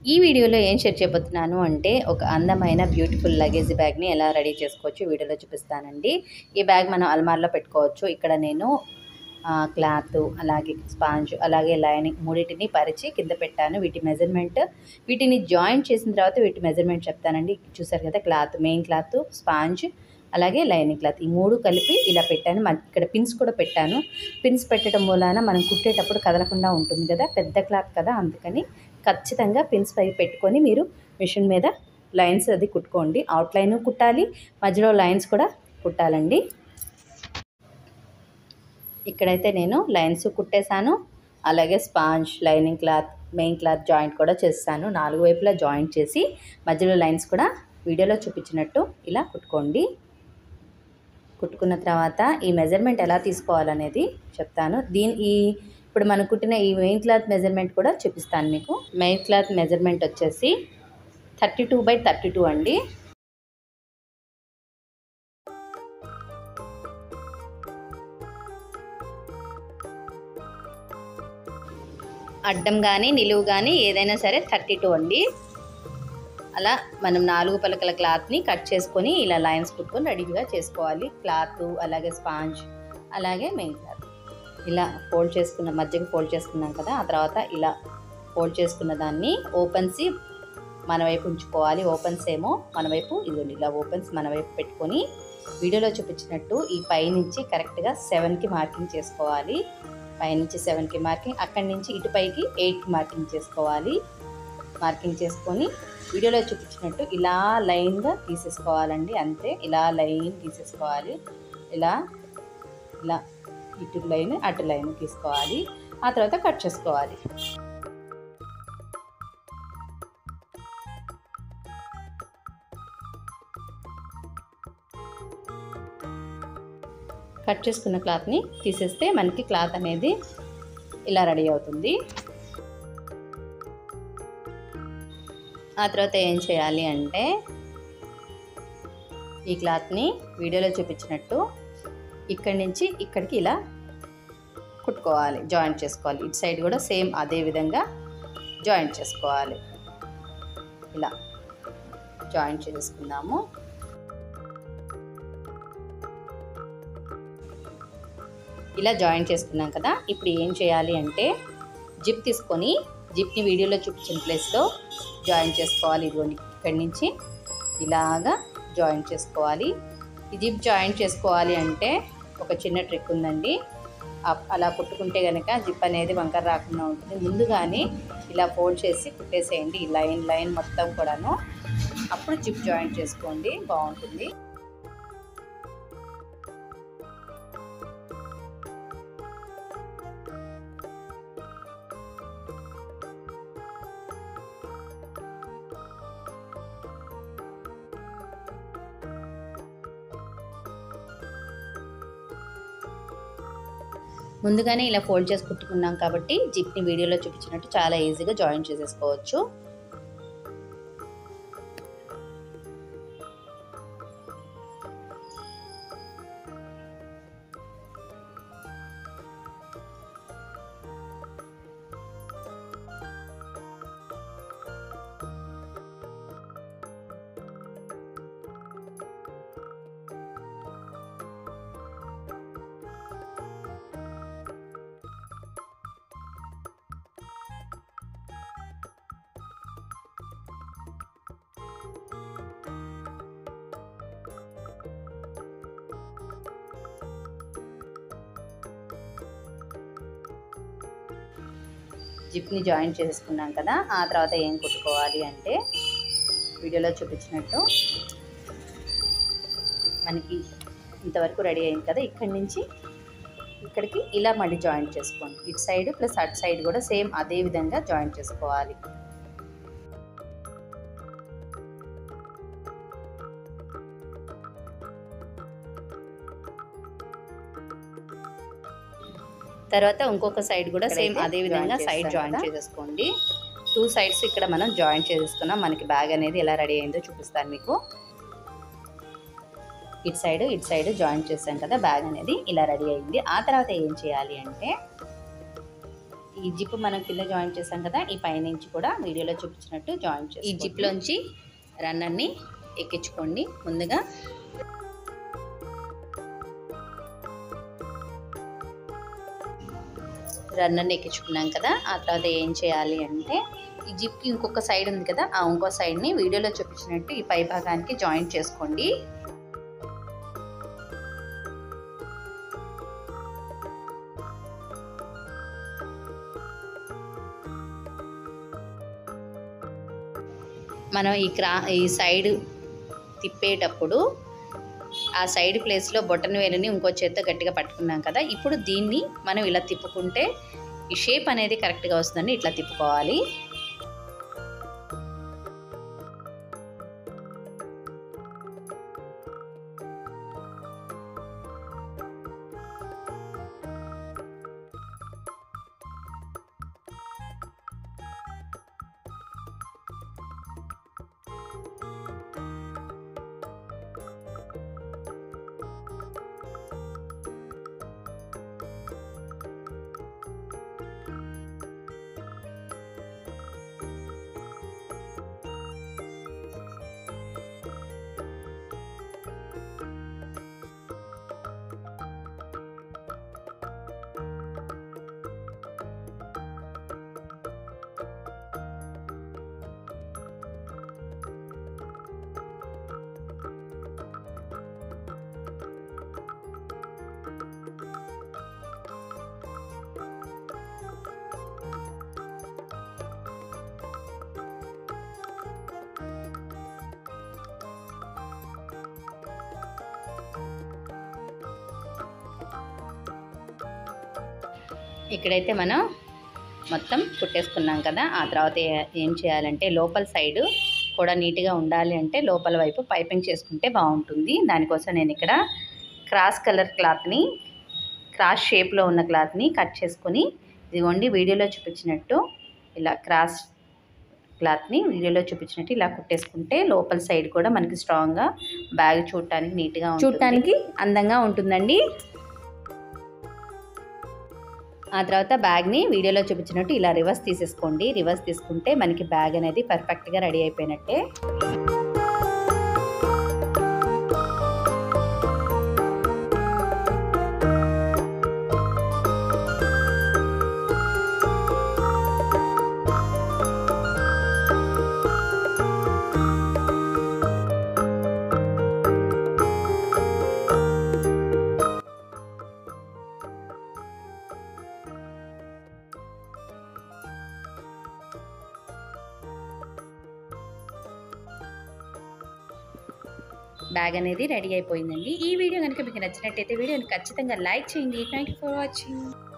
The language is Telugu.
ఈ వీడియోలో ఏం షేర్ చేయబోతున్నాను అంటే ఒక అందమైన బ్యూటిఫుల్ లగేజ్ బ్యాగ్ని ఎలా రెడీ చేసుకోవచ్చు వీడియోలో చూపిస్తానండి ఈ బ్యాగ్ మనం అల్మార్లో పెట్టుకోవచ్చు ఇక్కడ నేను క్లాత్ అలాగే స్పాంజ్ అలాగే లైనింగ్ మూడింటిని పరిచి కింద పెట్టాను వీటి మెజర్మెంట్ వీటిని జాయింట్ చేసిన తర్వాత వీటి మెజర్మెంట్ చెప్తానండి చూసారు కదా క్లాత్ మెయిన్ క్లాత్ స్పాంజ్ అలాగే లైనింగ్ క్లాత్ ఈ మూడు కలిపి ఇలా పెట్టాను మ- ఇక్కడ పిన్స్ కూడా పెట్టాను పిన్స్ పెట్టడం మూలాన మనం కుట్టేటప్పుడు కదలకుండా ఉంటుంది కదా పెద్ద క్లాత్ కదా అందుకని ఖచ్చితంగా పిన్స్ పై పెట్టుకొని మీరు మిషన్ మీద లైన్స్ అది కుట్టుకోండి అవుట్లైన్ కుట్టాలి మధ్యలో లైన్స్ కూడా కుట్టాలండి ఇక్కడైతే నేను లైన్స్ కుట్టేశాను అలాగే sponge lining cloth main cloth joint కూడా చేస్తాను నాలుగు వైపులా జాయింట్ చేసి మధ్యలో లైన్స్ కూడా వీడియోలో చూపించినట్టు ఇలా కుట్టుకోండి కుట్టుకున్న తర్వాత ఈ మెజర్మెంట్ ఎలా తీసుకోవాలనేది చెప్తాను దీని ఈ ఇప్పుడు మనం కుట్టిన ఈ మెయిన్ క్లాత్ మెజర్మెంట్ కూడా చూపిస్తాను మీకు మెయిన్ క్లాత్ మెజర్మెంట్ వచ్చేసి thirty two by thirty two అండి అడ్డం కానీ నిలువు కానీ ఏదైనా సరే థర్టీ టూ అండి అలా మనం నాలుగు పలకల క్లాత్ని కట్ చేసుకొని ఇలా లైన్స్ కుట్టుకొని రెడీగా చేసుకోవాలి క్లాత్ అలాగే స్పాంజ్ అలాగే మెయిన్ క్లాత్ ఇలా ఫోల్డ్ చేసుకున్న మధ్యకి ఫోల్డ్ చేసుకున్నాం కదా ఆ తర్వాత ఇలా ఫోల్డ్ చేసుకున్న దాన్ని ఓపెన్స్ మన వైపు ఉంచుకోవాలి ఓపెన్స్ ఏమో మన వైపు ఇదిగోండి ఇలా ఓపెన్స్ మన వైపు పెట్టుకొని వీడియోలో చూపించినట్టు ఈ పై నుంచి కరెక్ట్గా సెవెన్కి మార్కింగ్ చేసుకోవాలి పైనుంచి సెవెన్కి మార్కింగ్ అక్కడి నుంచి ఇటు పైకి ఎయిట్కి మార్కింగ్ చేసుకోవాలి మార్కింగ్ చేసుకొని వీడియోలో చూపించినట్టు ఇలా లైన్గా తీసేసుకోవాలండి అంతే ఇలా లైన్ తీసేసుకోవాలి ఇలా ఇలా ఇటు లైన్ అటు లైన్ తీసుకోవాలి ఆ తర్వాత కట్ చేసుకోవాలి కట్ చేసుకున్న క్లాత్ని తీసేస్తే మనకి క్లాత్ అనేది ఇలా రెడీ అవుతుంది ఆ తర్వాత ఏం చేయాలి అంటే ఈ క్లాత్ని వీడియోలో చూపించినట్టు ఇక్కడి నుంచి ఇక్కడికి ఇలా కుట్టుకోవాలి జాయింట్ చేసుకోవాలి ఇటు సైడ్ కూడా సేమ్ అదే విధంగా జాయింట్ చేసుకోవాలి ఇలా జాయింట్ చేసుకుందాము ఇలా జాయింట్ చేసుకున్నాం కదా ఇప్పుడు ఏం చేయాలి అంటే జిప్ తీసుకొని జిప్ని వీడియోలో చూపించిన ప్లేస్లో జాయిన్ చేసుకోవాలి ఇదిగోండి ఇక్కడి నుంచి ఇలాగా జాయిన్ చేసుకోవాలి ఈ జిప్ జాయిన్ చేసుకోవాలి అంటే ఒక చిన్న ట్రిక్ ఉందండి అప్- అలా కుట్టుకుంటే కనుక జిప్ అనేది వంకర రాకుండా ఉంటుంది ముందుగానే ఇలా ఫోల్డ్ చేసి కుట్టేసేయండి ఈ లైన్ లైన్ మొత్తం కూడాను అప్పుడు జిప్ జాయిన్ చేసుకోండి బాగుంటుంది ముందుగానే ఇలా ఫోల్డ్ చేసి కుట్టుకున్నాం కాబట్టి జిప్ని వీడియోలో చూపించినట్టు చాలా ఈజీగా జాయిన్ చేసేసుకోవచ్చు జిప్ని జాయిన్ చేసుకున్నాం కదా ఆ తర్వాత ఏం కుట్టుకోవాలి అంటే వీడియోలో చూపించినట్టు మనకి ఇంతవరకు రెడీ అయింది కదా ఇక్కడి నుంచి ఇక్కడికి ఇలా మళ్ళీ జాయింట్ చేసుకోండి ఇటు సైడ్ ప్లస్ అటు సైడ్ కూడా సేమ్ అదే విధంగా జాయింట్ చేసుకోవాలి తర్వాత ఇంకొక సైడ్ కూడా సేమ్ అదే విధంగా సైడ్ జాయిన్ చేసేసుకోండి టూ సైడ్స్ ఇక్కడ మనం జాయిన్ చేసేసుకున్నాం మనకి బ్యాగ్ అనేది ఎలా రెడీ అయిందో చూపిస్తాను మీకు ఇటు సైడ్ ఇటు సైడ్ జాయిన్ చేసాం కదా బ్యాగ్ అనేది ఇలా రెడీ అయింది ఆ తర్వాత ఏం చేయాలి అంటే ఈ జిప్ మనం కింద జాయిన్ చేసాం కదా ఈ పైనుంచి కూడా వీడియోలో చూపించినట్టు జాయిన్ చేసి ఈ జిప్లోంచి రన్నర్ని ఎక్కించుకోండి ముందుగా రన్నర్ని ఎక్కించుకున్నాం కదా ఆ తర్వాత ఏం చేయాలి అంటే ఈ జిప్కి ఇంకొక సైడ్ ఉంది కదా ఆ ఇంకో సైడ్ని వీడియోలో చూపించినట్టు ఈ పై భాగానికి జాయింట్ చేసుకోండి మనం ఈ క్రా ఈ సైడ్ తిప్పేటప్పుడు ఆ సైడ్ ప్లేస్లో బొటన్ వేలుని ఇంకో చేత్తో గట్టిగా పట్టుకున్నాం కదా ఇప్పుడు దీన్ని మనం ఇలా తిప్పుకుంటే ఈ షేప్ అనేది కరెక్ట్గా వస్తుందండి ఇట్లా తిప్పుకోవాలి ఇక్కడైతే మనం మొత్తం కుట్టేసుకున్నాం కదా ఆ తర్వాత ఏ- ఏం చేయాలంటే లోపల సైడు కూడా నీట్గా ఉండాలి అంటే లోపల వైపు పైపింగ్ చేసుకుంటే బాగుంటుంది దానికోసం నేను ఇక్కడ క్రాస్ కలర్ క్లాత్ని క్రాస్ షేప్లో ఉన్న క్లాత్ని కట్ చేసుకొని ఇదిగోండి వీడియోలో చూపించినట్టు ఇలా క్రాస్ క్లాత్ని వీడియోలో చూపించినట్టు ఇలా కుట్టేసుకుంటే లోపల సైడ్ కూడా మనకి స్ట్రాంగ్గా బ్యాగ్ చూడటానికి నీట్గా చూడటానికి అందంగా ఉంటుందండి ఆ తర్వాత బ్యాగ్ని వీడియోలో చూపించినట్టు ఇలా రివర్స్ తీసేసుకోండి రివర్స్ తీసుకుంటే మనకి బ్యాగ్ అనేది పర్ఫెక్ట్గా రెడీ అయిపోయినట్టే బ్యాగ్ అనేది రెడీ అయిపోయిందండి ఈ వీడియో కనుక మీకు నచ్చినట్టయితే వీడియోని ఖచ్చితంగా లైక్ చేయండి థ్యాంక్ యూ ఫర్ వాచింగ్